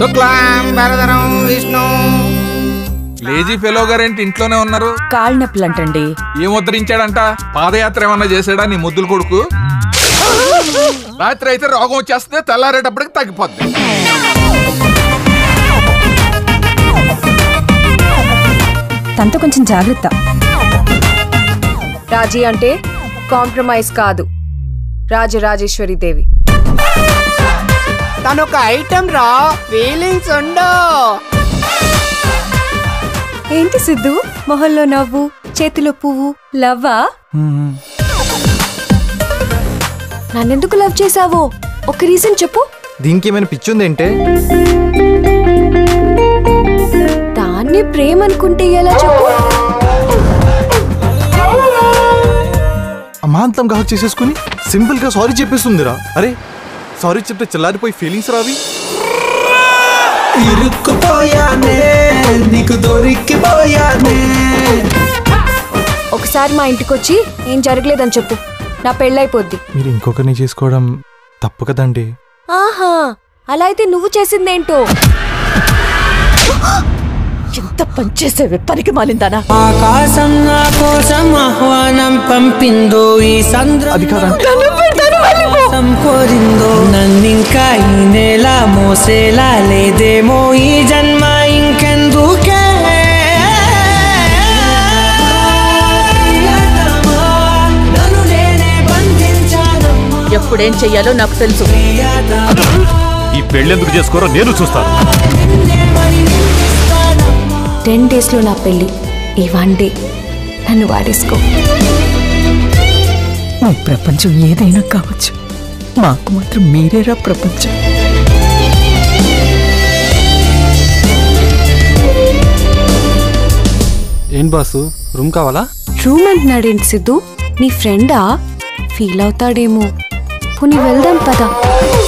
శుక్లాం వరదరం Vishnu lazy fellow గారేంటి ఇంట్లోనే ఉన్నారు కాళ్ళ నొప్పులు అంటండి ఏం ఉద్ధరించాడంట పాదయాత్ర ఏమన్నా చేశాడా నీ ముద్దుల కొడుకు రాత్రి అయితే రోగం వచ్చేస్తే తెల్లారేటప్పటికి తగ్గిపోద్ది తనతో కొంచెం జాగ్రత్త రాజీ అంటే కాంప్రమైజ్ కాదు రాజరాజేశ్వరి దేవి తను ఒక ఐటమ్ రా ఫీలింగ్స్ ఉండో ఏంటి సిద్ధు మొహంలో నవ్వు చేతిలో పువ్వు లవ్వా నన్నెందుకు లవ్ చేసావో ఒక రీజన్ చెప్పు దీనికి ఏమైనా పిచ్చుందేంటే దాన్ని ప్రేమ అనుకుంటే ఎలా చెప్పు అమాంతం గాహక్ చేసేసుకుని సింపుల్ గా సారీ చెప్పేస్తుందిరా అరే సారీ చెప్తే చల్లారిపోయి ఫీలింగ్స్ రావి ఇరుక్కుపోయానే నీకు దొరికిపోయానే ఒకసారి మా ఇంటికి వచ్చి ఏం జరగలేదని చెప్పు నా పెళ్ళైపోద్ది మీరు ఇంకొకరిని చేసుకోవడం తప్పు కదండి ఆహా అలా అయితే నువ్వు చేసిందేంటో ఎంత పనిచేసేవి పనికి మాలిందానా ఆకాశం నా కోసం ఆహ్వానం పంపిందో ఈ సంద్రం అది కాదండి కోసం కోరిందో నన్నింకా ఈ నెల మోసేలా లేదేమో ఈ జన్మ ఇంకెందుకే నన్ను నేనే బంధించానమ్మా ఎప్పుడేం చెయ్యాలో నాకు తెలుసు ఈ పెళ్ళెందుకు చేసుకోరో నేను చూస్తాను టెన్ డేస్లో నా పెళ్ళి ఈ వన్ డే నన్ను వాడేసుకో మీ ప్రపంచం ఏదైనా కావచ్చు మాకు మాత్రం మీరేరా ప్రపంచం ఏం బాసు రూమ్ కావాలా రూమ్ అంటున్నాడేంటి సిద్ధు నీ ఫ్రెండా ఫీల్ అవుతాడేమో పోనీ వెళ్దాం పదా